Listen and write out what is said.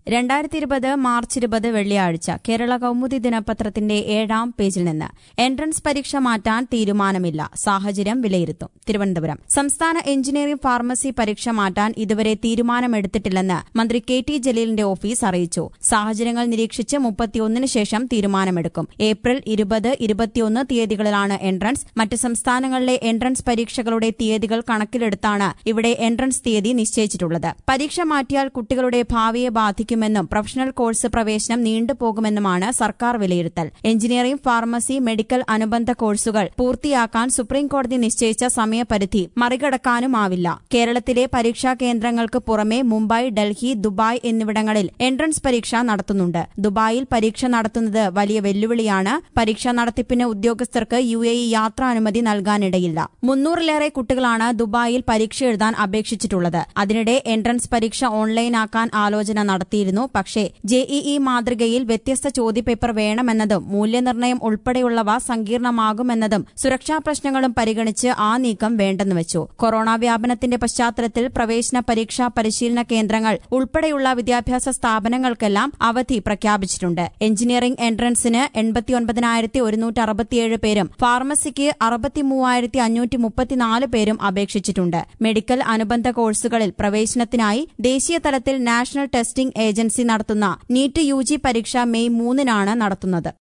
രണ്ടായിരത്തി ഇരുപത് മാർച്ച് ഇരുപത് വെള്ളിയാഴ്ച കേരള കൗമുദി ദിനപത്രത്തിന്റെ ഏഴാം പേജിൽ നിന്ന് എൻട്രൻസ് പരീക്ഷ മാറ്റാൻ തീരുമാനമില്ല സാഹചര്യം വിലയിരുത്തും തിരുവനന്തപുരം സംസ്ഥാന എഞ്ചിനീയറിംഗ് ഫാർമസി പരീക്ഷ മാറ്റാൻ ഇതുവരെ തീരുമാനമെടുത്തിട്ടില്ലെന്ന് മന്ത്രി കെ ടി ജലീലിന്റെ ഓഫീസ് അറിയിച്ചു സാഹചര്യങ്ങൾ നിരീക്ഷിച്ച് മുപ്പത്തിയൊന്നിന് ശേഷം തീരുമാനമെടുക്കും ഏപ്രിൽ ഇരുപത് ഇരുപത്തിയൊന്ന് തീയതികളിലാണ് എൻട്രൻസ് മറ്റ് സംസ്ഥാനങ്ങളിലെ എൻട്രൻസ് പരീക്ഷകളുടെ തീയതികൾ കണക്കിലെടുത്താണ് ഇവിടെ എൻട്രൻസ് തീയതി നിശ്ചയിച്ചിട്ടുള്ളത് പരീക്ഷ മാറ്റിയാൽ കുട്ടികളുടെ ഭാവിയെ ബാധിക്കുമെന്നും പ്രൊഫഷണൽ കോഴ്സ് പ്രവേശനം നീണ്ടുപോകുമെന്നുമാണ് സർക്കാർ വിലയിരുത്തൽ എഞ്ചിനീയറിംഗ് ഫാർമസി മെഡിക്കൽ അനുബന്ധ കോഴ്സുകൾ പൂർത്തിയാക്കാൻ സുപ്രീംകോടതി നിശ്ചയിച്ച സമയപരിധി മറികടക്കാനുമാവില്ല കേരളത്തിലെ പരീക്ഷാ കേന്ദ്രങ്ങൾക്ക് പുറമെ മുംബൈ ഡൽഹി ദുബായ് എന്നിവിടങ്ങളിൽ എൻട്രൻസ് പരീക്ഷ നടത്തുന്നുണ്ട് ദുബായിൽ പരീക്ഷ നടത്തുന്നത് വലിയ വെല്ലുവിളിയാണ് പരീക്ഷാ നടത്തിപ്പിന് ഉദ്യോഗസ്ഥർക്ക് യു എ ഇ യാത്രാനുമതി നൽകാനിടയില്ല മുന്നൂറിലേറെ കുട്ടികളാണ് ദുബായിൽ പരീക്ഷ എഴുതാൻ അപേക്ഷിച്ചിട്ടുള്ളത് അതിനിടെ എൻട്രൻസ് പരീക്ഷ ഓൺലൈനാക്കാൻ ആലോചന നടത്തിയിരുന്നു പക്ഷേ ജെഇഇ മാതൃകയിൽ വ്യത്യസ്ത ചോദ്യപേപ്പർ വേണമെന്നതും മൂല്യനിർണ്ണയം ഉൾപ്പെടെയുള്ളവ സങ്കീർണമാകുമെന്നതും സുരക്ഷാ പ്രശ്നങ്ങളും പരിഗണിച്ച് ആ നീക്കം വേണ്ടെന്ന് വെച്ചു കൊറോണ വ്യാപനത്തിന്റെ പശ്ചാത്തലത്തിൽ പ്രവേശന പരീക്ഷാ പരിശീലന കേന്ദ്രങ്ങൾ ഉൾപ്പെടെയുള്ള വിദ്യാഭ്യാസ സ്ഥാപനങ്ങൾക്കെല്ലാം അവധി പ്രഖ്യാപിച്ചിട്ടുണ്ട് എഞ്ചിനീയറിംഗ് എൻട്രൻസിന് എൺപത്തിയൊൻപതിനായിരത്തി ഒരുന്നൂറ്റി അറുപത്തിയേഴ് പേരും ഫാർമസിക്ക് അറുപത്തിമൂവായിരത്തി അഞ്ഞൂറ്റി മുപ്പത്തിനാല് പേരും അപേക്ഷിച്ചിട്ടുണ്ട് മെഡിക്കൽ അനുബന്ധ കോഴ്സുകളിൽ പ്രവേശനത്തിനായി ദേശീയ തലത്തിൽ നാഷണൽ ടെസ്റ്റിംഗ് ഏജൻസി നടത്തുന്ന നീറ്റ് യു പരീക്ഷ മെയ് മൂന്നിനാണ് നടത്തുന്നത്